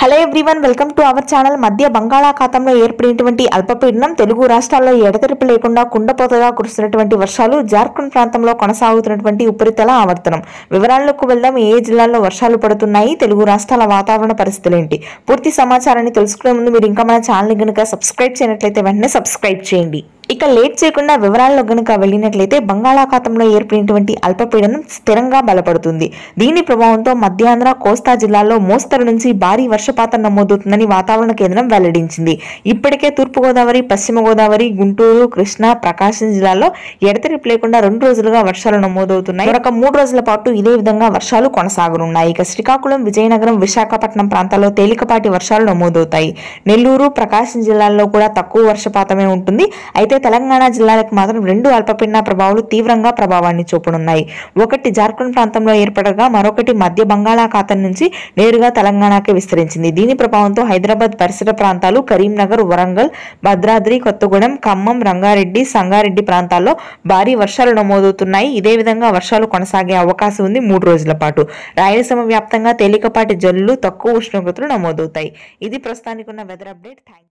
hello everyone welcome to our channel మధ్య బంగాళాఖాతంలో ఏర్పడినటువంటి అల్పపీడనం తెలుగు రాష్ట్రాల్లో ఎడతెరిపి లేకుండా కుండపోతగా కురుస్తున్నటువంటి వర్షాలు జార్ఖండ్ ప్రాంతంలో కొనసాగుతున్నటువంటి ఉపరితల ఆవర్తనం వివరాల్లోకి వెళ్దాం ఏ జిల్లాల్లో వర్షాలు పడుతున్నాయి తెలుగు రాష్ట్రాల వాతావరణ పరిస్థితులు ఏంటి పూర్తి సమాచారాన్ని తెలుసుకునే ముందు మీరు ఇంకా మన ఛానల్ కనుక సబ్స్క్రైబ్ చేయనట్లయితే వెంటనే సబ్స్క్రైబ్ చేయండి ఇక లేట్ చేయకుండా వివరాల్లో గనుక వెళ్ళినట్లయితే బంగాళాఖాతంలో ఏర్పడినటువంటి అల్పపీడనం స్థిరంగా బలపడుతుంది దీని ప్రభావంతో మధ్యాంధ్ర కోస్తా జిల్లాల్లో మోస్తరు నుంచి భారీ వర్షపాతం నమోదవుతుందని వాతావరణ కేంద్రం వెల్లడించింది ఇప్పటికే తూర్పుగోదావరి పశ్చిమ గోదావరి గుంటూరు కృష్ణా ప్రకాశం జిల్లాల్లో ఎడతెరిపి లేకుండా రెండు రోజులుగా వర్షాలు నమోదవుతున్నాయి మరొక మూడు రోజుల పాటు ఇదే విధంగా వర్షాలు కొనసాగనున్నాయి ఇక శ్రీకాకుళం విజయనగరం విశాఖపట్నం ప్రాంతాల్లో తేలికపాటి వర్షాలు నమోదవుతాయి నెల్లూరు ప్రకాశం జిల్లాల్లో కూడా తక్కువ వర్షపాతమే ఉంటుంది అయితే తెలంగాణ జిల్లాలకు మాత్రం రెండు అల్పపీడన ప్రభావాలు తీవ్రంగా ప్రభావాన్ని చూపనున్నాయి ఒకటి జార్ఖండ్ ప్రాంతంలో ఏర్పడగా మరొకటి మధ్య బంగాళాఖాతం నుంచి నేరుగా తెలంగాణకి విస్తరించింది దీని ప్రభావంతో హైదరాబాద్ పరిసర ప్రాంతాలు కరీంనగర్ వరంగల్ భద్రాద్రి కొత్తగూడెం ఖమ్మం రంగారెడ్డి సంగారెడ్డి ప్రాంతాల్లో భారీ వర్షాలు నమోదవుతున్నాయి ఇదే విధంగా వర్షాలు కొనసాగే అవకాశం ఉంది మూడు రోజుల పాటు రాయలసీమ వ్యాప్తంగా తేలికపాటి జల్లులు తక్కువ ఉష్ణోగ్రతలు నమోదవుతాయి ఇది ప్రస్తుతానికి ఉన్న వెదర్ అప్డేట్ థ్యాంక్